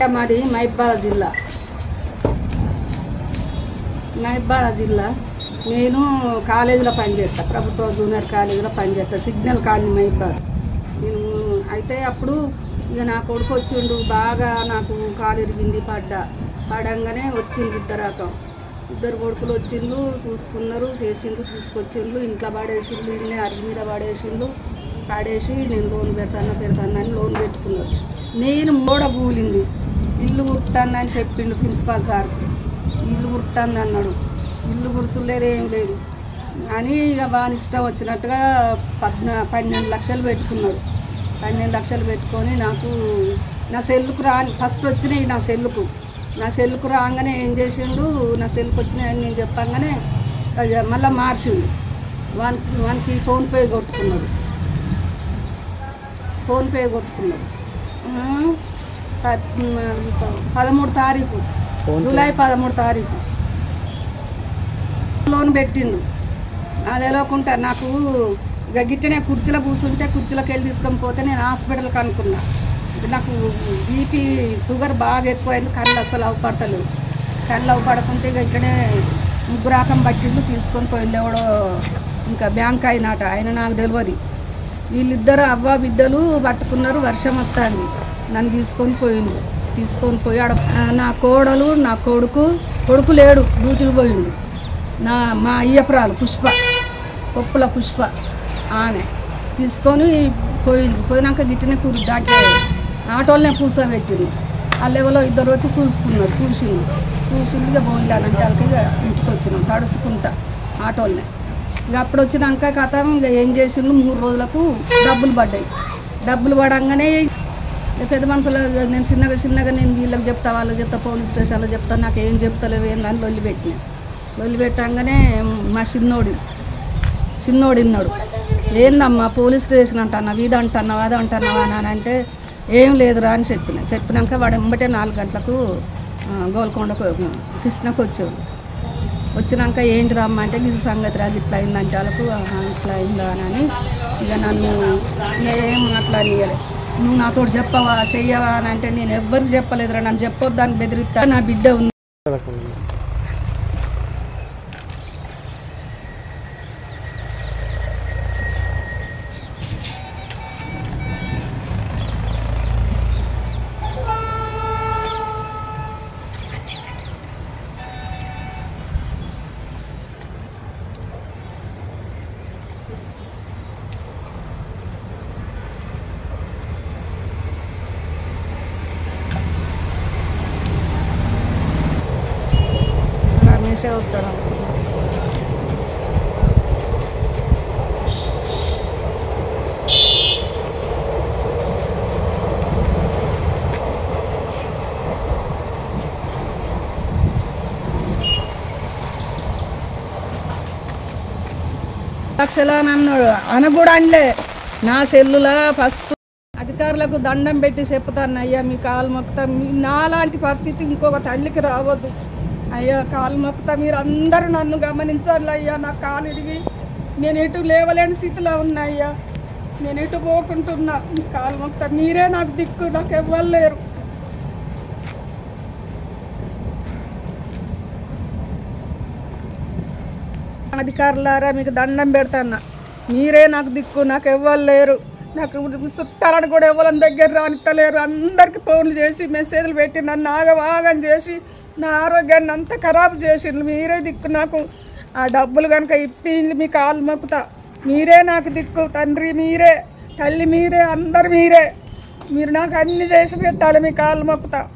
మాది మహిబాల జిల్లా మహిబాల జిల్లా నేను కాలేజీలో పనిచేస్తా ప్రభుత్వ జూనియర్ కాలేజీలో పనిచేస్తా సిగ్నల్ కాలనీ మహిబాద్ నేను అయితే అప్పుడు ఇక నా కొడుకు వచ్చిండు బాగా నాకు కాలు ఇరిగింది పడ్డా పడంగానే వచ్చిండు ఇద్దరు రకం ఇద్దరు కొడుకులు వచ్చిండ్రు చూసుకున్నారు చేసిండ్రు తీసుకొచ్చిండ్రు ఇంట్లో పడేసిండ్రు ఇల్లే అరిగి మీద పడేసిండ్రు పడేసి నేను లోన్ పెడతాను పెడతాను అని లోన్ పెట్టుకున్నారు నేను మూడ కూలింది ఇల్లు కుట్టాను అని చెప్పిండు ప్రిన్సిపాల్ సార్ ఇల్లు కుట్టాను అన్నాడు ఇల్లు గురుసులేదు ఏం లేదు అని ఇక బాగా ఇష్టం వచ్చినట్టుగా పద్నా పన్నెండు లక్షలు పెట్టుకున్నాడు పన్నెండు లక్షలు పెట్టుకొని నాకు నా సెల్లుకు రా ఫస్ట్ వచ్చినాయి నా సెల్లుకు నా సెల్లుకు రాగానే ఏం చేసిండు నా సెల్లుకు వచ్చినాయి అని నేను చెప్పంగానే ఇక మళ్ళీ మార్చిండు వన్ వన్కి ఫోన్పే కొట్టుకున్నాడు ఫోన్పే కొట్టుకున్నాడు ఆ, పద్- పదమూడు తారీఖు జూలై పదమూడు తారీఖు లోన్ పెట్టిండు అది ఎలాకుంటా నాకు ఇక గిట్టనే కుర్చీలో కూర్చుంటే కుర్చీలోకి వెళ్ళి తీసుకొని పోతే నేను హాస్పిటల్కి అనుకున్నా ఇది నాకు బీపీ షుగర్ బాగా ఎక్కువైంది కళ్ళు అసలు అవపడతలేవు కళ్ళు అవపడకుంటే ఇక ఇక్కడే ముగ్గురాకం పట్టిండు తీసుకొని పోయిండు ఎవడో ఇంకా బ్యాంక్ అయినట ఆయన నాకు తెలియదు వీళ్ళిద్దరు అవ్వ బిడ్డలు పట్టుకున్నారు వర్షం వస్తుంది నన్ను తీసుకొని పోయిండు తీసుకొని పోయి ఆడ ఆ, నా కోడలు నా కొడుకు కొడుకు లేడు డ్యూటీకి పోయిండు నా మా అయ్యపురాలు పుష్ప పప్పుల పుష్ప ఆమె తీసుకొని పోయింది పోయినాక గిట్టిన కూర దాటి ఆటోలనే కూర్చోబెట్టింది వాళ్ళు ఎవరో ఇద్దరు వచ్చి చూసుకున్నారు చూసిండు చూసిండు ఇక పోయిండానంటే వాళ్ళకి ఇక ఇంటికి వచ్చినాం తడుచుకుంటా ఆటోలనే ఇక అప్పుడు వచ్చినాక కథ ఇక ఏం చేసిండు మూడు రోజులకు డబ్బులు పడ్డాయి డబ్బులు పడంగానే ఇక పెద్ద మనుషులు నేను చిన్నగా చిన్నగా నేను వీళ్ళకి చెప్తా వాళ్ళకి చెప్తా పోలీస్ స్టేషన్లో చెప్తా నాకు ఏం చెప్తలేవు ఏందని లొల్లి పెట్టిన లొల్లి పెట్టంగానే మా చిన్నోడి చిన్నోడు విన్నాడు ఏందమ్మా పోలీస్ స్టేషన్ అంటున్నావు ఇది అంటున్నావు అది అంటున్నావా అని అంటే ఏం లేదురా అని చెప్పిన చెప్పినాక వాడు ఎంబటే నాలుగు గంటలకు ఆ, గోల్కొండకు కృష్ణకు వచ్చాడు వచ్చినాక ఏంటిదమ్మా అంటే ఇది సంగతి రాజు ఇట్లా అయిందంటే వాళ్ళకు "ఆహా, ఇట్లా అయిందా అని ఇక నన్ను ఏం మాట్లాడియలే నువ్వు నాతో చెప్పవా చెయ్యవా అని అంటే నేను ఎవ్వరికి చెప్పలేదురా నన్ను చెప్పొద్దని బెదిరిస్తా నా బిడ్డ ఉంది రమేషే వస్తాడు లక్షల నన్ను అనకూడా అనలే నా సెల్లులా ఫస్ట్ అధికారులకు దండం పెట్టి చెప్తాను అయ్యా మీ కాలు మొక్కుతా మీ నాలాంటి పరిస్థితి ఇంకొక తల్లికి రావద్దు అయ్యా కాలు మొక్కుతా మీరు అందరూ నన్ను గమనించాలి అయ్యా నా కాలు ఇరిగి నేను ఎటు లేవలేని స్థితిలో ఉన్నా అయ్యా నేను ఎటు పోకుంటున్నా మీ కాలు మొక్కుతా మీరే నాకు దిక్కు నాకు ఇవ్వలేరు అధికారులారా మీకు దండం పెడతాన్నా మీరే నాకు దిక్కు నాకు ఎవ్వరు లేరు నాకు చుట్టాలని కూడా ఎవరి దగ్గర రానిత్తలేరు అందరికి ఫోన్లు చేసి మెసేజ్లు పెట్టి నన్ను ఆగం ఆగం చేసి నా ఆరోగ్యాన్ని అంతా ఖరాబ్ చేసిండ్రు మీరే దిక్కు నాకు ఆ డబ్బులు కనుక ఇప్పి మీ కాలు మొక్కుతా మీరే నాకు దిక్కు తండ్రి మీరే తల్లి మీరే అందరు మీరే మీరు నాకు అన్ని చేసి పెట్టాలి మీ కాళ్ళు మొక్కుతా